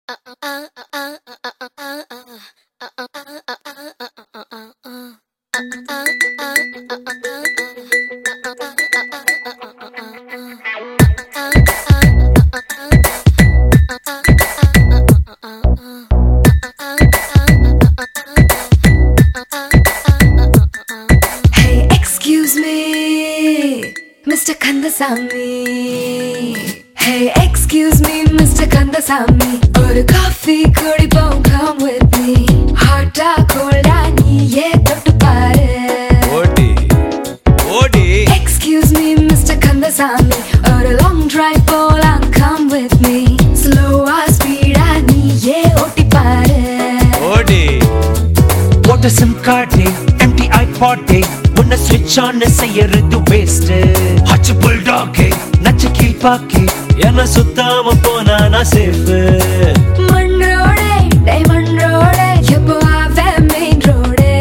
Hey, excuse me, Mr. Kandasamy. Hey, excuse me, Mr. Kandasamy. ஒரு coffee குடிப்போம் come with me. Hot ஆ cold ஆ நீயே தொட்டு பாரு. ஓடி ஓடி Excuse me, Mr. Kandasamy. ஒரு long drive போலாம் come with me. Slow ah speed ஆ நீயே ஓட்டி பாரு. ஓடி What a SIM card empty iPod உன்னை switch on செய்யறது waste ஹச்சு புல்டாக் நச்சு கீழ்பாக்கி என்ன சுத்தாம போனா நான் சேஃப் மண்ணோடே, diamond ரோடே, எப்போ ஆவே main ரோடே.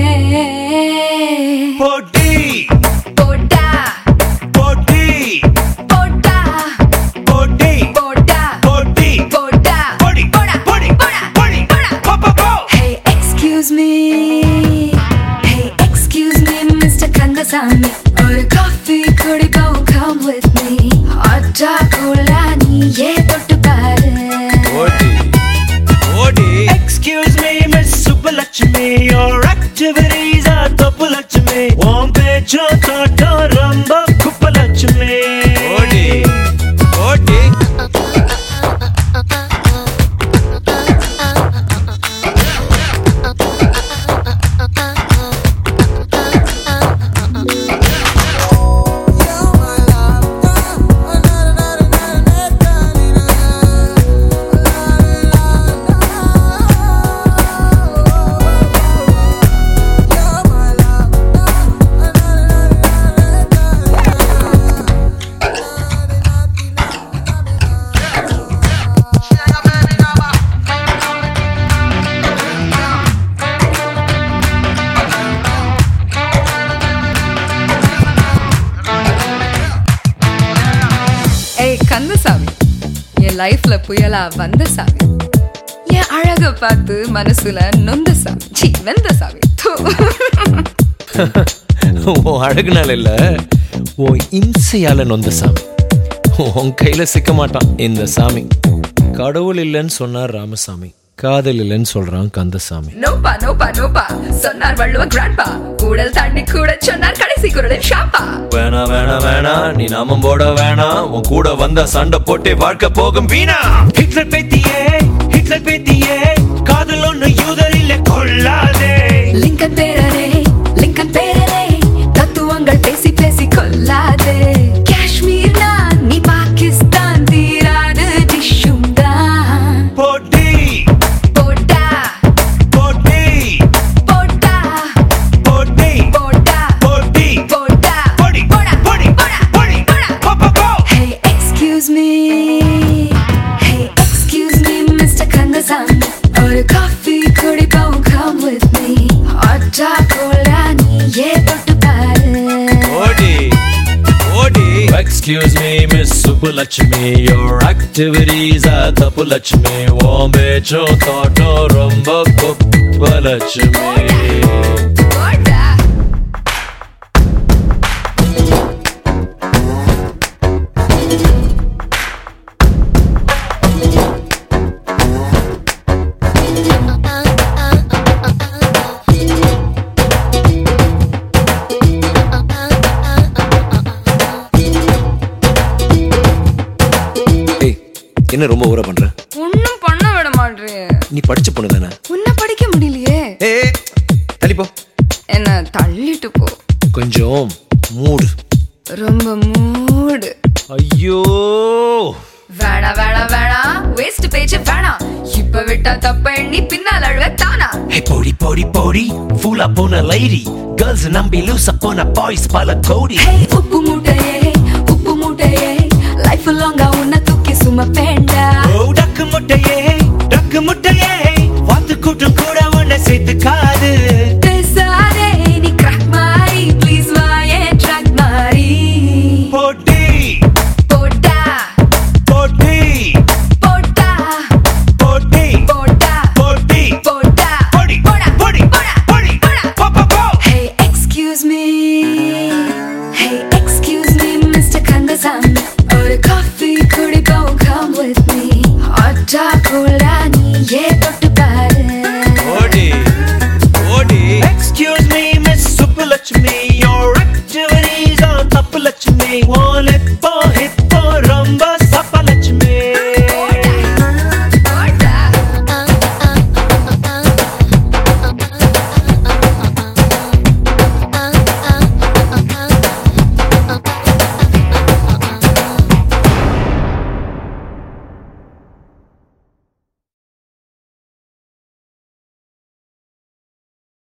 போட்டி போட்டா போட்டி போட்டா போட்டி போட்டா போட்டி போட்டா போடி போடா போடி போடா போடி போடா போ போ போ Hey excuse me Hey excuse me Mr. Kandasamy ஒரு காஃபி குடிப்போம் come with me Hot ஆ cold ஆ நீயே தொட்டு பாரு ஓடி ஓடி Excuse me, Miss Subbalakshmi, your activities are தப்புலட்சுமி உன் பேச்சும் தோட்டம் ரொம்ப குப்பலட்சுமி ஓடி ஓடி ஏய் கந்தசாமி என் லைஃப்ல புயலா வந்த சாமி என் அழக பார்த்து மனசுல நொந்த சாமி சி வெந்த சாமி தூ. உன் அழகுனால இல்ல உன் இன்சையால நொந்த சாமி உன் கையில சிக்க மாட்டான் இந்த சாமி கடவுள் இல்லைன்னு சொன்னார் ராமசாமி காதல் இல்லைன்னு சொல்றான் கந்தசாமி நோப்பா நோப்பா நோப்பா சொன்னார் வள்ளுவ கிராண்ட்பா கூடல் தாண்டி கூட சொன்னார் கடைசி குரலின் ஷாப்பா வேணா வேணா வேணா நீ நாமம் போட வேணாம் உன் கூட வந்த சண்டை போட்டே வாழ்க்கை போகும் வீணா ஹிட்லர் பேத்தியே ஹிட்லர் பேத்தியே காதல் ஒண்ணு யூதரில் கொள்ளாதே லிங்கன் பேரரே லிங்கன் பேரரே தத்துவங்கள் பேசி பேசி கொல்லாதே காஷ்மீர் நான் நீ பாகிஸ்தான் தீராது டிஷ்ஷும் தான் போட்டி போட்டா போட்டி போட்டா போட்டி போட்டா போட்டி போட்டா போடி போடா போடி போடா போடி போடா போ போ போ Hey, excuse me. Hey, excuse me, Mr. Kandasamy. ஒரு காஃபி குடிப்போம் come with me. Hot ஆ cold ஆ நீயே தொட்டு பாரு. ஓடி ஓடி excuse me miss Subbulakshmi your activities are தப்புலட்சுமி உன் பேச்சும் தோட்டம் ரொம்ப குப்பலட்சுமி போடா. ஏய் என்ன ரொம்ப ஊற பண்ற ஒண்ணும் பண்ண விட மாட்டேறியே நீ படிச்ச பொண்ணு தானே உன்னை படிக்க முடியலையே ஏய் தள்ளிப்போ என்ன தள்ளிட்டு போ கொஞ்சம் மூடு ரொம்ப மூடு ஐயோ வேணா வேணா வேணா வேஸ்ட் பேச்சு வேணா இப்ப விட்டா தப்ப எண்ணி பின்னால் அழுவ தானா ஹே போடி போடி போடி ஃபூலா போன லைடி கேர்ள்ஸ் நம்பி லூசா போன பாய்ஸ் பல கோடி Hey, உப்பு மூட்டையே உப்பு மூட்டையே லைஃப் லாங்கா உன்னை தூக்கி சுமப்பேண்டா ஓ டக்கு முட்டையே டக்கு முட்டையே வாத்து கூட்டம் கூட உன்னை சேர்த்துக்காது பேசாதே நீ கிராக் மாறி ப்ளீஸ் வாயே ட்ராக் மாறி போட்டி போட்டா போட்டி போட்டா போட்டி ஓ